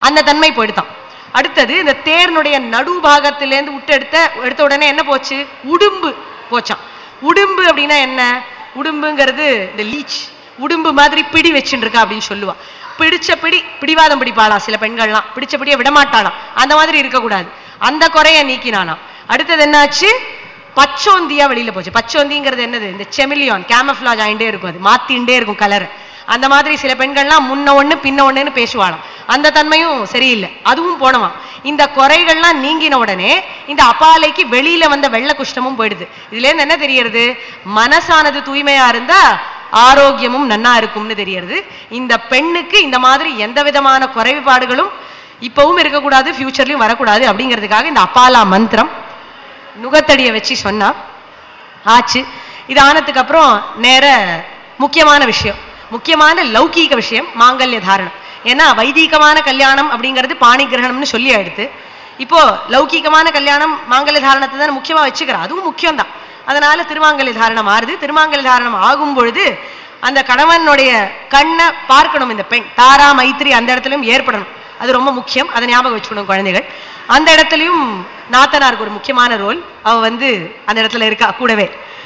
அந்த தன்மை போயிடுதான் அடுத்தது இந்த தேர்னுடைய நடுபாகத்திலேருந்து விட்டு எடுத்த எடுத்த உடனே என்ன போச்சு உடும்பு போச்சான் உடும்பு அப்படின்னா என்ன உடும்புங்கிறது இந்த லீச் உடும்பு மாதிரி பிடி வச்சுட்டு இருக்கா அப்படின்னு சொல்லுவா பிடிச்ச பிடி பிடிவாதம் பிடிப்பாளாம் சில பெண்கள்லாம் பிடிச்ச பிடியை விடமாட்டாளாம் அந்த மாதிரி இருக்கக்கூடாது அந்த குறைய நீக்கினானாம் அடுத்தது என்னாச்சு பச்சோந்தியா வெளியில போச்சு பச்சோந்திங்கிறது என்னது இந்த செமிலியான் கேமஃப்ளாஜ் ஆயிண்டே இருக்கும் அது மாத்திண்டே இருக்கும் கலர் அந்த மாதிரி சில பெண்கள்லாம் முன்ன ஒண்ணு பின்ன ஒண்ணுன்னு பேசுவாளாம் அந்த தன்மையும் சரியில்லை அதுவும் போனவாம் இந்த குறைகள்லாம் நீங்கின உடனே இந்த அப்பாலைக்கு வெளியில வந்த வெள்ளை குஷ்டமும் போயிடுது இதுல இருந்து என்ன தெரியறது மனசானது தூய்மையா இருந்தா ஆரோக்கியமும் நன்னா இருக்கும்னு தெரியறது இந்த பெண்ணுக்கு இந்த மாதிரி எந்த விதமான குறைபாடுகளும் இப்பவும் இருக்கக்கூடாது ஃபியூச்சர்லயும் வரக்கூடாது அப்படிங்கிறதுக்காக இந்த அப்பாலா மந்திரம் நுகத்தடியை வச்சு சொன்னா ஆச்சு இது ஆனதுக்கு அப்புறம் நேர முக்கியமான விஷயம் முக்கியமான லௌகீக விஷயம் மாங்கல்ய தாரணம் ஏன்னா வைதீகமான கல்யாணம் அப்படிங்கிறது பாணி கிரகணம்னு சொல்லி ஆயிடுத்து இப்போ லௌகீகமான கல்யாணம் மாங்கல்ய தாரணத்தை தான் முக்கியமா வச்சுக்கிறா அதுவும் முக்கியம்தான் அதனால திருமாங்கல்ய தாரணம் ஆறுது திருமாங்கல்ய தாரணம் ஆகும் பொழுது அந்த கணவனுடைய கண்ணை பார்க்கணும் இந்த பெண் தாரா மைத்ரி அந்த இடத்துலயும் ஏற்படணும் அது ரொம்ப முக்கியம் அதை ஞாபகம் வச்சுக்கணும் குழந்தைகள் அந்த இடத்துலயும் நாத்தனாருக்கு ஒரு முக்கியமான ரோல் அவ வந்து அந்த இடத்துல இருக்கா கூடவே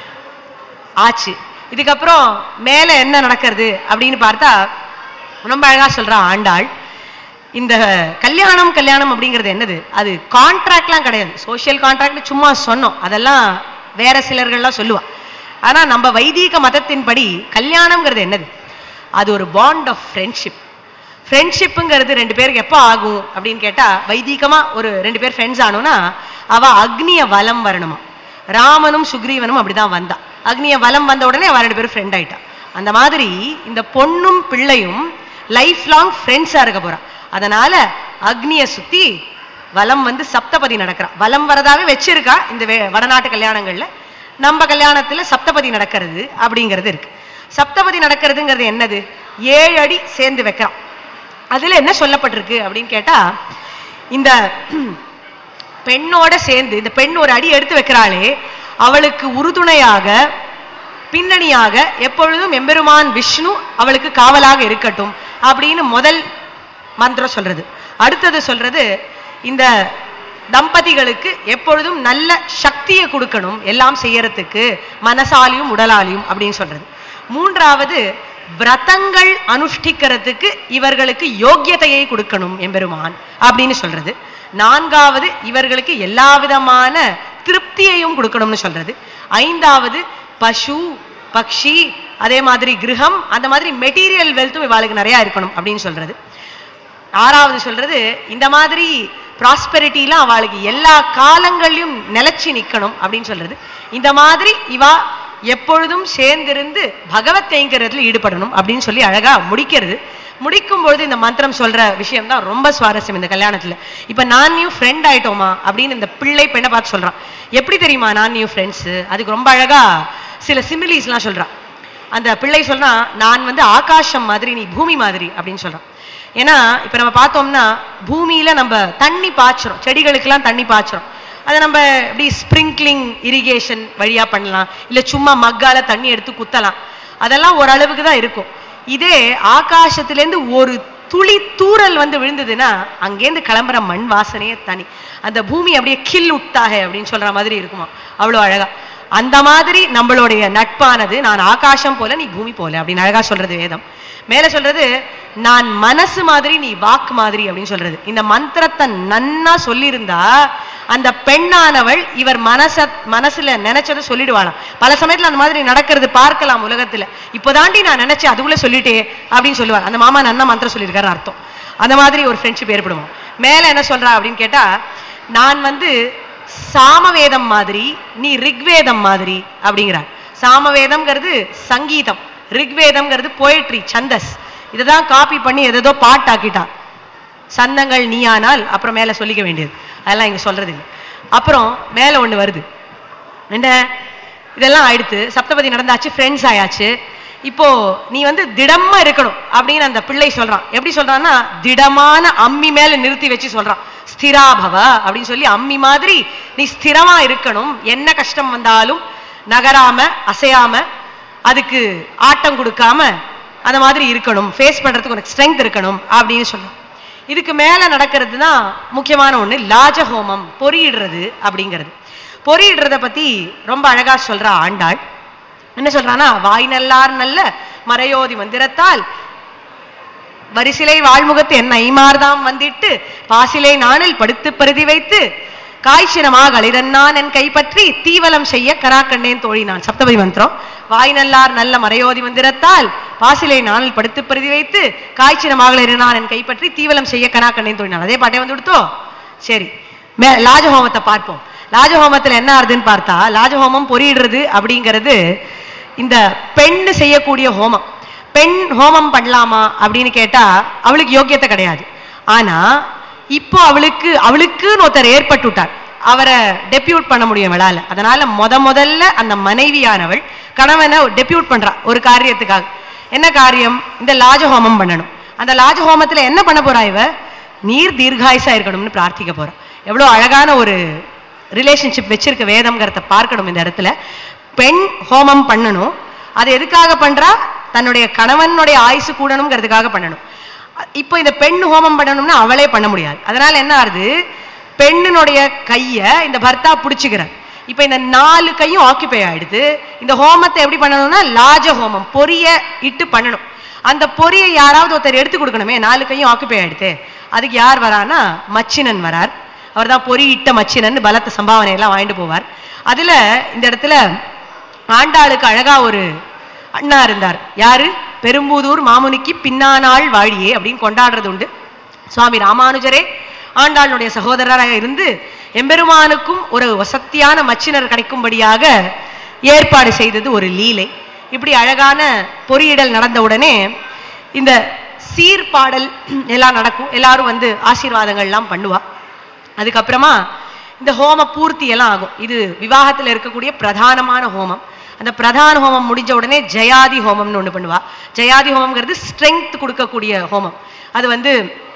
ஆச்சு இதுக்கப்புறம் மேல என்ன நடக்கிறது அப்படின்னு பார்த்தா ரொம்ப அழகா சொல்றா ஆண்டாள் இந்த கல்யாணம் கல்யாணம் அப்படிங்கிறது என்னது அது கான்ட்ராக்ட்லாம் கிடையாது சோஷியல் கான்ட்ராக்ட் சும்மா சொன்னோம் அதெல்லாம் வேற சிலர்கள்லாம் சொல்லுவா ஆனா நம்ம வைதீக மதத்தின்படி கல்யாணம்ங்கிறது என்னது அது ஒரு பாண்ட் ஆஃப் ஃப்ரெண்ட்ஷிப் ஃப்ரெண்ட்ஷிப்புங்கிறது ரெண்டு பேருக்கு எப்போ ஆகும் அப்படின்னு கேட்டா வைதீகமா ஒரு ரெண்டு பேர் ஃப்ரெண்ட்ஸ் ஆனோம்னா அவ அக்னிய வலம் வரணுமா ராமனும் சுக்ரீவனும் அப்படிதான் வந்தா அக்னிய வலம் வந்த உடனே அவ ரெண்டு பேரும் ஃப்ரெண்ட் ஆயிட்டா அந்த மாதிரி இந்த பொண்ணும் பிள்ளையும் லைஃப் லாங் ஃப்ரெண்ட்ஸா இருக்க போறா அதனால அக்னிய சுத்தி வலம் வந்து சப்தபதி நடக்கிறா வலம் வரதாவே வச்சிருக்கா இந்த வே- வடநாட்டு கல்யாணங்கள்ல நம்ம கல்யாணத்துல சப்தபதி நடக்கிறது அப்படிங்கிறது இருக்கு சப்தபதி நடக்கிறதுங்கிறது என்னது ஏழு அடி சேர்ந்து வைக்கிறான் அதுல என்ன சொல்லப்பட்டிருக்கு அப்படின்னு கேட்டா இந்த பெண்ணோட சேர்ந்து இந்த பெண் ஒரு அடி எடுத்து வைக்கிறாளே அவளுக்கு உறுதுணையாக பின்னணியாக எப்பொழுதும் எம்பெருமான் விஷ்ணு அவளுக்கு காவலாக இருக்கட்டும் அப்படின்னு முதல் மந்திரம் சொல்றது அடுத்தது சொல்றது இந்த தம்பதிகளுக்கு எப்பொழுதும் நல்ல சக்தியை கொடுக்கணும் எல்லாம் செய்யறதுக்கு மனசாலியும் உடலாலியும் அப்படின்னு சொல்றது மூன்றாவது விரதங்கள் அனுஷ்டிக்கிறதுக்கு இவர்களுக்கு யோக்கியதையை கொடுக்கணும் எம்பெருமான் அப்படின்னு சொல்றது நான்காவது இவர்களுக்கு எல்லா விதமான திருப்தியையும் கொடுக்கணும்னு சொல்றது ஐந்தாவது பசு பக்ஷி அதே மாதிரி கிரகம் அந்த மாதிரி மெட்டீரியல் வெல்த்தும் இவாளுக்கு நிறைய இருக்கணும் அப்படின்னு சொல்றது ஆறாவது சொல்றது இந்த மாதிரி ப்ராஸ்பெரிட்டிலாம் அவளுக்கு எல்லா காலங்கள்லயும் நிலைச்சு நிக்கணும் அப்படின்னு சொல்றது இந்த மாதிரி இவா எப்பொழுதும் சேர்ந்திருந்து பகவத் கைங்கரத்துல ஈடுபடணும் அப்படின்னு சொல்லி அழகா முடிக்கிறது முடிக்கும் பொழுது இந்த மந்திரம் சொல்ற விஷயம் தான் ரொம்ப சுவாரஸ்யம் இந்த கல்யாணத்துல இப்ப நான் நியூ ஃப்ரெண்ட் ஆயிட்டோமா அப்படின்னு இந்த பிள்ளை பெண்ணை பார்த்து சொல்றான் எப்படி தெரியுமா நான் நியூ ஃப்ரெண்ட்ஸ் அதுக்கு ரொம்ப அழகா சில சிமிலிஸ்லாம் சொல்றான் அந்த பிள்ளை சொல்றான் நான் வந்து ஆகாசம் மாதிரி நீ பூமி மாதிரி அப்படின்னு சொல்றான் ஏன்னா இப்ப நம்ம பார்த்தோம்னா பூமியில நம்ம தண்ணி பாய்ச்சுறோம் செடிகளுக்கெல்லாம் தண்ணி பாய்ச்சுறோம் அதை நம்ம இப்படி ஸ்ப்ரிங்க்லிங் இரிகேஷன் வழியா பண்ணலாம் இல்ல சும்மா மக்கால தண்ணி எடுத்து குத்தலாம் அதெல்லாம் ஓரளவுக்கு தான் இருக்கும் இதே ஆகாசத்திலேருந்து ஒரு துளி தூறல் வந்து விழுந்ததுன்னா அங்கேருந்து கிளம்புற மண் வாசனையே தனி அந்த பூமி அப்படியே கில் உட்டாக அப்படின்னு சொல்ற மாதிரி இருக்குமா அவ்வளோ அழகா அந்த மாதிரி நம்மளுடைய நட்பானது நான் ஆகாசம் போல நீ பூமி போல அப்படின்னு அழகா சொல்றது வேதம் மேல சொல்றது நான் மனசு மாதிரி நீ வாக்கு மாதிரி அப்படின்னு சொல்றது இந்த மந்திரத்தை நன்னா சொல்லியிருந்தா அந்த பெண்ணானவள் இவர் மனச மனசுல நினைச்சதை சொல்லிடுவாளாம் பல சமயத்துல அந்த மாதிரி நடக்கிறது பார்க்கலாம் உலகத்துல இப்போதாண்டி நான் நினைச்சேன் அதுக்குள்ள சொல்லிட்டே அப்படின்னு சொல்லுவாங்க அந்த மாமா நன்னா மந்திரம் சொல்லியிருக்காரு அர்த்தம் அந்த மாதிரி ஒரு ஃப்ரெண்ட்ஷிப் ஏற்படுவோம் மேல என்ன சொல்றா அப்படின்னு கேட்டா நான் வந்து சாமவேதம் மாதிரி நீ ரிக்வேதம் மாதிரி அப்படிங்கிறார் சாமவேதம்ங்கிறது சங்கீதம் ரிக்வேதம்ங்கிறது போயட்ரி சந்தஸ் இதை தான் காப்பி பண்ணி எதேதோ பாட்டாக்கிட்டான் சந்தங்கள் நீயானால் அப்புறம் மேல சொல்லிக்க வேண்டியது அதெல்லாம் இங்க சொல்றது இல்லை அப்புறம் மேல ஒண்ணு வருது என்ன இதெல்லாம் ஆயிடுத்து சப்தபதி நடந்தாச்சு ஃப்ரெண்ட்ஸ் ஆயாச்சு இப்போ நீ வந்து திடமா இருக்கணும் அப்படின்னு அந்த பிள்ளை சொல்றான் எப்படி சொல்றான்னா திடமான அம்மி மேல நிறுத்தி வச்சு சொல்றான் ஸ்திராபவ அப்படின்னு சொல்லி அம்மி மாதிரி நீ ஸ்திரமா இருக்கணும் என்ன கஷ்டம் வந்தாலும் நகராம அசையாம அதுக்கு ஆட்டம் கொடுக்காம அந்த மாதிரி இருக்கணும் ஃபேஸ் பண்றதுக்கு உனக்கு ஸ்ட்ரென்த் இருக்கணும் அப்படின்னு சொல்றான் இதுக்கு மேல நடக்கிறது தான் முக்கியமான ஒண்ணு லாஜ ஹோமம் பொறியிடுறது அப்படிங்கிறது பொறியிடுறத பத்தி ரொம்ப அழகா சொல்றா ஆண்டாள் என்ன சொல்றான்னா வாய் நல்லார் நல்ல மறையோதி மந்திரத்தால் வரிசிலை வாழ்முகத்து என் ஐமார்தாம் வந்திட்டு பாசிலை நாணில் படுத்து பருதி வைத்து காய்ச்சினமாக களிரன்னான் என் கைப்பற்றி தீவலம் செய்ய கராக்கண்ணேன் தோழினான் சப்தபதி மந்திரம் வாய் நல்லார் நல்ல மறையோதி மந்திரத்தால் பாசிலை நாணில் படுத்து பருதி வைத்து காய்ச்சினமாக களிரன்னான் என் கைப்பற்றி தீவலம் செய்ய கராக்கண்ணேன் தோழினான் அதே பாட்டே வந்து கொடுத்தோ சரி மே லாஜஹோமத்தை பார்ப்போம் லாஜஹோமத்துல என்ன ஆறுதுன்னு பார்த்தா லாஜஹோமம் பொறியிடுறது அப்படிங்கிறது இந்த பெண்ணு செய்யக்கூடிய ஹோமம் பெண் ஹோமம் பண்ணலாமா அப்படின்னு கேட்டா அவளுக்கு யோக்கியத்தை கிடையாது ஆனா இப்போ அவளுக்கு அவளுக்குன்னு ஒருத்தர் ஏற்பட்டுட்டார் அவரை டெபியூட் பண்ண முடியும் அவளால அதனால முத முதல்ல அந்த மனைவியானவள் கணவனை டெபியூட் பண்றா ஒரு காரியத்துக்காக என்ன காரியம் இந்த லாஜஹோமம் பண்ணணும் அந்த லாஜஹோமத்துல என்ன பண்ண போறா இவ நீர் தீர்காயுசா இருக்கணும்னு பிரார்த்திக்க போறா எவ்வளவு அழகான ஒரு ரிலேஷன்ஷிப் வச்சிருக்க வேதம்ங்கிறத பார்க்கணும் இந்த இடத்துல பெண் ஹோமம் பண்ணணும் அது எதுக்காக பண்றா தன்னுடைய கணவனுடைய ஆயுசு கூடணுங்கிறதுக்காக பண்ணணும் இப்போ இந்த பெண் ஹோமம் பண்ணணும்னா அவளே பண்ண முடியாது அதனால என்ன ஆகுது பெண்ணினுடைய கைய இந்த பர்த்தா பிடிச்சுக்கிறார் இப்போ இந்த நாலு கையும் ஆக்கிபை ஆயிடுது இந்த ஹோமத்தை எப்படி பண்ணணும்னா லாஜ ஹோமம் பொரிய இட்டு பண்ணணும் அந்த பொரியை யாராவது ஒருத்தர் எடுத்து கொடுக்கணுமே நாலு கையும் ஆக்கிபை ஆயிடுது அதுக்கு யார் வரான்னா மச்சினன் வரார் அவர் தான் பொறி இட்ட மச்சினன் பலத்த சம்பாவனை எல்லாம் வாங்கிட்டு போவார் அதுல இந்த இடத்துல ஆண்டாளுக்கு அழகா ஒரு அண்ணா இருந்தார் யாரு பெரும்புதூர் மாமுனிக்கு பின்னானாள் வாழியே அப்படின்னு கொண்டாடுறது உண்டு சுவாமி ராமானுஜரே ஆண்டாளுடைய சகோதரராக இருந்து எம்பெருமானுக்கும் ஒரு வசத்தியான மச்சினர் கிடைக்கும்படியாக ஏற்பாடு செய்தது ஒரு லீலை இப்படி அழகான பொறியிடல் நடந்த உடனே இந்த சீர்பாடல் எல்லாம் நடக்கும் எல்லாரும் வந்து ஆசீர்வாதங்கள்லாம் பண்ணுவா அதுக்கப்புறமா இந்த ஹோம பூர்த்தி எல்லாம் ஆகும் இது விவாகத்தில் இருக்கக்கூடிய பிரதானமான ஹோமம் அந்த பிரதான ஹோமம் முடிஞ்ச உடனே ஜெயாதி ஹோமம்னு ஒன்று பண்ணுவா ஜெயாதி ஹோமம்ங்கிறது ஸ்ட்ரென்த் கொடுக்கக்கூடிய ஹோமம் அது வந்து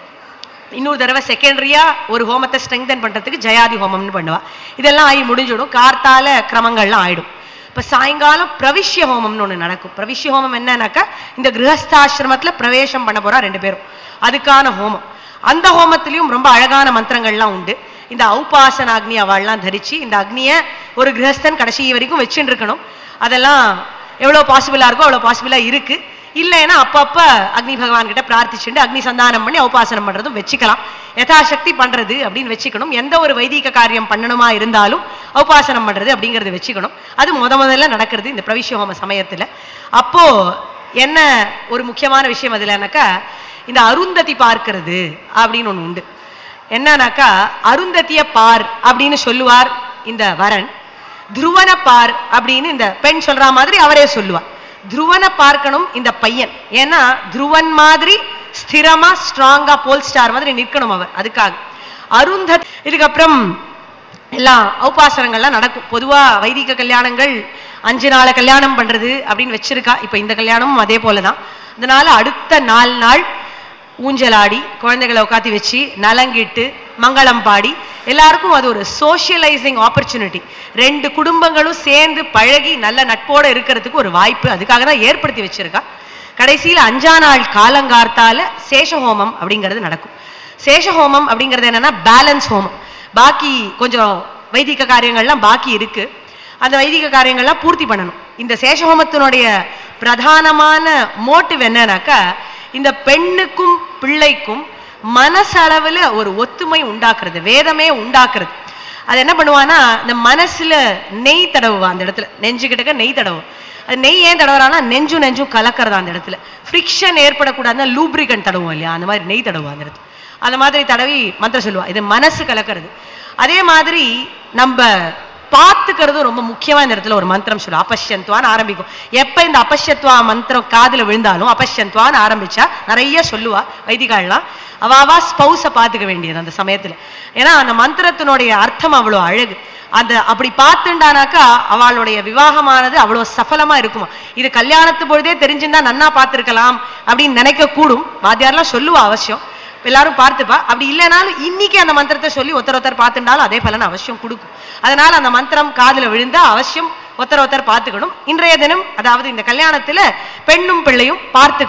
இன்னொரு தடவை செகண்டரியா ஒரு ஹோமத்தை ஸ்ட்ரெங்தன் பண்றதுக்கு ஜெயாதி ஹோமம்னு பண்ணுவா இதெல்லாம் ஆகி முடிஞ்சிடும் கார்த்தால கிரமங்கள்லாம் ஆயிடும் இப்போ சாயங்காலம் பிரவிஷ்ய ஹோமம்னு ஒன்று நடக்கும் பிரவிஷ்ய ஹோமம் என்னன்னாக்கா இந்த கிரகஸ்தாசிரமத்தில் பிரவேசம் பண்ண போறா ரெண்டு பேரும் அதுக்கான ஹோமம் அந்த ஹோமத்திலையும் ரொம்ப அழகான மந்திரங்கள்லாம் உண்டு இந்த ஔபாசன அக்னி அவள்லாம் தரிச்சு இந்த அக்னியை ஒரு கிரகஸ்தன் கடைசி வரைக்கும் வச்சுட்டு இருக்கணும் அதெல்லாம் எவ்வளோ பாசிபிளாக இருக்கோ அவ்வளோ பாசிபிளாக இருக்கு இல்லைன்னா அப்பப்ப அக்னி பகவான் கிட்ட பிரார்த்திச்சுட்டு அக்னி சந்தானம் பண்ணி உபாசனம் பண்றதும் வச்சுக்கலாம் யதாசக்தி பண்றது அப்படின்னு வச்சுக்கணும் எந்த ஒரு வைதிக காரியம் பண்ணணுமா இருந்தாலும் உபாசனம் பண்றது அப்படிங்கறது வச்சுக்கணும் அது முத முதல்ல நடக்கிறது இந்த பிரவிஷ்ய ஹோம சமயத்துல அப்போ என்ன ஒரு முக்கியமான விஷயம் அதுலனாக்கா இந்த அருந்ததி பார்க்கிறது அப்படின்னு ஒண்ணு உண்டு என்னன்னாக்கா அருந்ததிய பார் அப்படின்னு சொல்லுவார் இந்த வரன் துருவன பார் அப்படின்னு இந்த பெண் சொல்ற மாதிரி அவரே சொல்லுவார் துருவனை பார்க்கணும் இந்த பையன் ஏன்னா துருவன் மாதிரி ஸ்திரமா ஸ்ட்ராங்கா போல் ஸ்டார் மாதிரி நிற்கணும் அவர் அதுக்காக அருந்த இதுக்கப்புறம் எல்லாம் ஔபாசனங்கள்லாம் நடக்கும் பொதுவா வைதிக கல்யாணங்கள் அஞ்சு நாளை கல்யாணம் பண்றது அப்படின்னு வச்சிருக்கா இப்ப இந்த கல்யாணமும் அதே போலதான் அதனால அடுத்த நாலு நாள் ஊஞ்சலாடி குழந்தைகளை உட்காத்தி வச்சு நலங்கிட்டு மங்களம் பாடி எல்லாருக்கும் அது ஒரு சோஷியலைசிங் ஆப்பர்ச்சுனிட்டி ரெண்டு குடும்பங்களும் சேர்ந்து பழகி நல்ல நட்போட இருக்கிறதுக்கு ஒரு வாய்ப்பு அதுக்காக தான் ஏற்படுத்தி வச்சிருக்கா கடைசியில் அஞ்சா நாள் காலங்கார்த்தால சேஷஹோமம் அப்படிங்கிறது நடக்கும் சேஷஹோமம் அப்படிங்கிறது என்னன்னா பேலன்ஸ் ஹோமம் பாக்கி கொஞ்சம் வைதிக காரியங்கள்லாம் பாக்கி இருக்கு அந்த வைதிக காரியங்கள்லாம் பூர்த்தி பண்ணணும் இந்த சேஷஹோமத்தினுடைய பிரதானமான மோட்டிவ் என்னன்னாக்கா இந்த பெண்ணுக்கும் பிள்ளைக்கும் மனசளவுல ஒரு ஒத்துமை உண்டாக்குறது வேதமே உண்டாக்குறது அது என்ன பண்ணுவான்னா இந்த மனசுல நெய் தடவுவா அந்த இடத்துல நெஞ்சுக்கிட்டக்க நெய் தடவும் அது நெய் ஏன் தடவுறான்னா நெஞ்சும் நெஞ்சும் கலக்கிறது அந்த இடத்துல ஃப்ரிக்ஷன் ஏற்படக்கூடாதுன்னா லூப்ரிகன் தடவும் இல்லையா அந்த மாதிரி நெய் தடவுவா அந்த இடத்துல அந்த மாதிரி தடவி மந்திரம் சொல்லுவா இது மனசு கலக்கிறது அதே மாதிரி நம்ம பார்த்துக்கிறது ரொம்ப முக்கியமா இந்த இடத்துல ஒரு மந்திரம் சொல்லுவோம் அபஷ்யந்த்வான்னு ஆரம்பிக்கும் எப்ப இந்த அபஷ்யத்வா மந்திரம் காதுல விழுந்தாலும் அபஷ்யந்த்வான்னு ஆரம்பிச்சா நிறைய சொல்லுவா வைதிகாலாம் அவாவா ஸ்பௌஸை பார்த்துக்க வேண்டியது அந்த சமயத்துல ஏன்னா அந்த மந்திரத்தினுடைய அர்த்தம் அவ்வளோ அழகு அந்த அப்படி பார்த்துண்டானாக்கா அவளுடைய விவாகமானது அவ்வளோ சஃபலமா இருக்குமா இது கல்யாணத்து பொழுதே தெரிஞ்சிருந்தா நன்னா பார்த்துருக்கலாம் அப்படின்னு நினைக்க கூடும் வாத்தியார்லாம் சொல்லுவா அவசியம் எல்லாரும் பார்த்துப்பா அப்படி இல்லைனாலும் இன்னைக்கு அந்த மந்திரத்தை சொல்லி ஒருத்தர் ஒருத்தர் பார்த்துட்டாலும் அதே பலன் அவசியம் கொடுக்கும் அதனால அந்த மந்திரம் காதுல விழுந்தா அவசியம் ஒருத்தர் ஒருத்தர் பார்த்துக்கணும் இன்றைய தினம் அதாவது இந்த கல்யாணத்துல பெண்ணும் பிள்ளையும் பார்த்துக்கணும்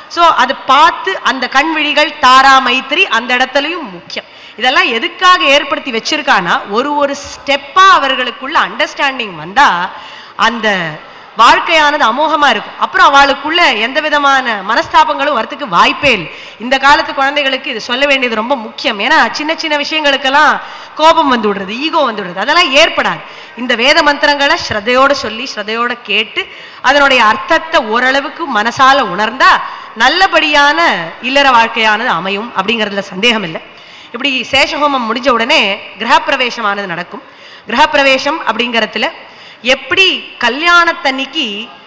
ஸோ அது பார்த்து அந்த கண் விழிகள் தாரா மைத்திரி அந்த இடத்துலையும் முக்கியம் இதெல்லாம் எதுக்காக ஏற்படுத்தி வச்சிருக்கானா ஒரு ஒரு ஸ்டெப்பா அவர்களுக்குள்ள அண்டர்ஸ்டாண்டிங் வந்தா அந்த வாழ்க்கையானது அமோகமா இருக்கும் அப்புறம் அவளுக்குள்ள எந்த விதமான மனஸ்தாபங்களும் வரத்துக்கு வாய்ப்பே இல்லை இந்த காலத்து குழந்தைகளுக்கு இது சொல்ல வேண்டியது ரொம்ப முக்கியம் ஏன்னா சின்ன சின்ன விஷயங்களுக்கெல்லாம் கோபம் வந்து விடுறது ஈகோ வந்து விடுறது அதெல்லாம் ஏற்படாது இந்த வேத மந்திரங்களை ஸ்ரத்தையோட சொல்லி ஸ்ரத்தையோட கேட்டு அதனுடைய அர்த்தத்தை ஓரளவுக்கு மனசால உணர்ந்தா நல்லபடியான இல்லற வாழ்க்கையானது அமையும் அப்படிங்கிறதுல சந்தேகம் இல்லை இப்படி சேஷஹோமம் முடிஞ்ச உடனே கிரகப்பிரவேசமானது நடக்கும் கிரகப்பிரவேசம் அப்படிங்கிறதுல எப்படி கல்யாணத்தன்னைக்கு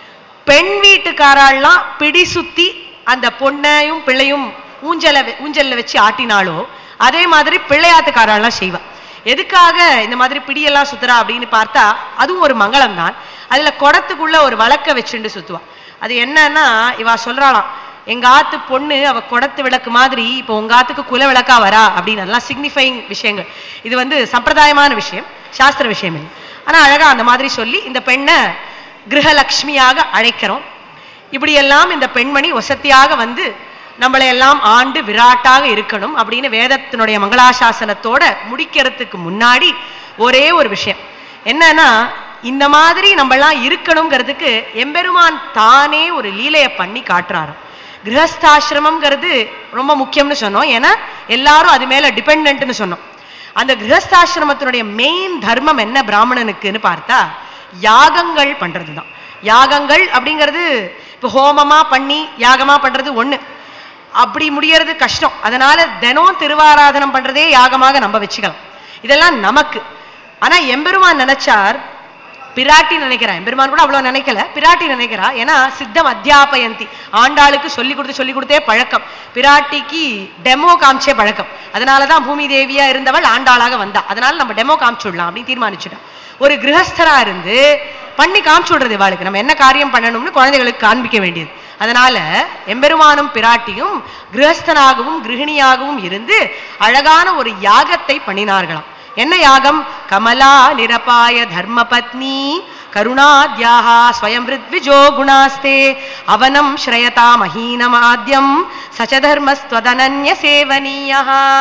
பெண் வீட்டுக்காராள்லாம் பிடி சுத்தி அந்த பொண்ணையும் பிள்ளையும் ஊஞ்சல வெ- ஊஞ்சல்ல வச்சு ஆட்டினாலோ அதே மாதிரி பிள்ளையாத்துக்காராள்லாம் செய்வா எதுக்காக இந்த மாதிரி பிடியெல்லாம் சுத்துறா அப்படின்னு பார்த்தா அதுவும் ஒரு மங்களம் தான் அதுல குடத்துக்குள்ள ஒரு வழக்க வச்சுண்டு சுத்துவா அது என்னன்னா இவா சொல்றாளாம் எங்க ஆத்து பொண்ணு அவ குடத்து விளக்கு மாதிரி இப்போ உங்க ஆத்துக்கு குல விளக்கா வரா அப்படின்னு அதெல்லாம் சிக்னிஃபைங் விஷயங்கள் இது வந்து சம்பிரதாயமான விஷயம் சாஸ்திர விஷயம் இல்லை ஆனா அழகா அந்த மாதிரி சொல்லி இந்த பெண்ணை கிரகலக்ஷ்மியாக அழைக்கிறோம் இப்படியெல்லாம் இந்த பெண்மணி வசத்தியாக வந்து நம்மளை எல்லாம் ஆண்டு விராட்டாக இருக்கணும் அப்படின்னு வேதத்தினுடைய மங்களாசாசனத்தோட முடிக்கிறதுக்கு முன்னாடி ஒரே ஒரு விஷயம் என்னன்னா இந்த மாதிரி நம்மளாம் இருக்கணுங்கிறதுக்கு எம்பெருமான் தானே ஒரு லீலையை பண்ணி காட்டுறாரு கிரகஸ்தாசிரமம்ங்கிறது ரொம்ப முக்கியம்னு சொன்னோம் ஏன்னா எல்லாரும் அது மேல டிபெண்ட்னு சொன்னோம் அந்த கிரகஸ்தாசிரமத்தினுடைய மெயின் தர்மம் என்ன பிராமணனுக்குன்னு பார்த்தா யாகங்கள் பண்றது தான் யாகங்கள் அப்படிங்கிறது இப்போ ஹோமமா பண்ணி யாகமா பண்றது ஒண்ணு அப்படி முடியறது கஷ்டம் அதனால தினம் திருவாராதனம் பண்றதே யாகமாக நம்ம வச்சுக்கலாம் இதெல்லாம் நமக்கு ஆனா எம்பெருமான் நினைச்சார் பிராட்டி நினைக்கிறா எம்பெருமான் கூட அவ்வளவு நினைக்கல பிராட்டி நினைக்கிறா ஏன்னா சித்தம் அத்தியாபயந்தி ஆண்டாளுக்கு சொல்லி கொடுத்து சொல்லி கொடுத்தே பழக்கம் பிராட்டிக்கு டெமோ காமிச்சே பழக்கம் அதனாலதான் பூமி தேவியா இருந்தவள் ஆண்டாளாக வந்தா அதனால நம்ம டெமோ காமிச்சுடலாம் அப்படின்னு தீர்மானிச்சுட்டோம் ஒரு கிரகஸ்தரா இருந்து பண்ணி காமிச்சு விடுறது இவாளுக்கு நம்ம என்ன காரியம் பண்ணணும்னு குழந்தைகளுக்கு காண்பிக்க வேண்டியது அதனால எம்பெருமானும் பிராட்டியும் கிரகஸ்தனாகவும் கிருகிணியாகவும் இருந்து அழகான ஒரு யாகத்தை பண்ணினார்களாம் என்ன யாகம் கமலா நிரபாய தர்மபத்னி கருணாத்யாக ஸ்வயம் ரித்விஜோ குணாஸ்தே அவனம் ஸ்ரயதா மஹீனமாத்யம் சச்சதர்மஸ்துவதனன்ய சேவனீயா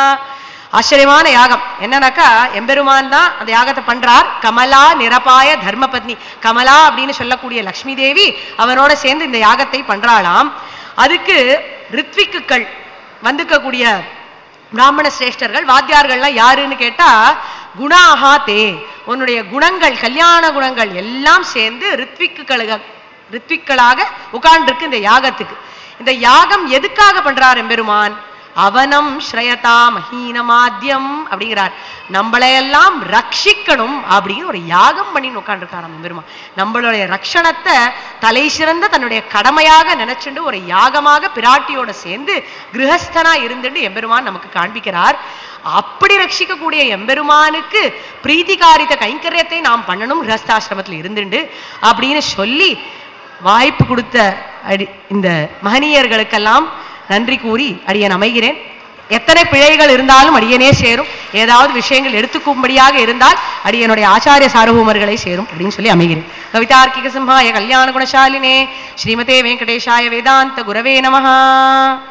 ஆச்சரியமான யாகம் என்னன்னாக்கா எம்பெருமான் தான் அந்த யாகத்தை பண்றார் கமலா நிரபாய தர்மபத்னி கமலா அப்படின்னு சொல்லக்கூடிய லக்ஷ்மி தேவி அவனோட சேர்ந்து இந்த யாகத்தை பண்றாளாம் அதுக்கு ரித்விக்குகள் வந்துக்கக்கூடிய பிராமண சிரேஷ்டர்கள் வாத்தியார்கள்லாம் யாருன்னு கேட்டா குணாஹா தே உன்னுடைய குணங்கள் கல்யாண குணங்கள் எல்லாம் சேர்ந்து ரித்விக்குகளுக ரித்விக்களாக உட்கார்ந்துருக்கு இந்த யாகத்துக்கு இந்த யாகம் எதுக்காக பண்றார் எம்பெருமான் அவனம் ஸ்ரயதா மஹீனமாத்யம் அப்படிங்கிறார் நம்மளையெல்லாம் ரட்சிக்கணும் அப்படின்னு ஒரு யாகம் பண்ணி உட்காந்துருக்காராம் எம்பெருமான் நம்மளுடைய ரட்சணத்தை தலை சிறந்த தன்னுடைய கடமையாக நினைச்சுண்டு ஒரு யாகமாக பிராட்டியோட சேர்ந்து கிரகஸ்தனா இருந்துட்டு எம்பெருமான் நமக்கு காண்பிக்கிறார் அப்படி ரட்சிக்கக்கூடிய எம்பெருமானுக்கு பிரீத்திகாரித்த கைங்கரியத்தை நாம் பண்ணணும் கிரகஸ்தாசிரமத்தில் இருந்துண்டு அப்படின்னு சொல்லி வாய்ப்பு கொடுத்த அடி இந்த மகனீயர்களுக்கெல்லாம் நன்றி கூறி அடியேன் அமைகிறேன் எத்தனை பிழைகள் இருந்தாலும் அடியனே சேரும் ஏதாவது விஷயங்கள் எடுத்துக்கும்படியாக இருந்தால் அடியனுடைய ஆச்சாரிய சார்வபூமர்களை சேரும் அப்படின்னு சொல்லி அமைகிறேன் கவிதார்க்கிக சிம்ஹாய கல்யாண குணசாலினே ஸ்ரீமதே வெங்கடேஷாய வேதாந்த குரவே நமஹா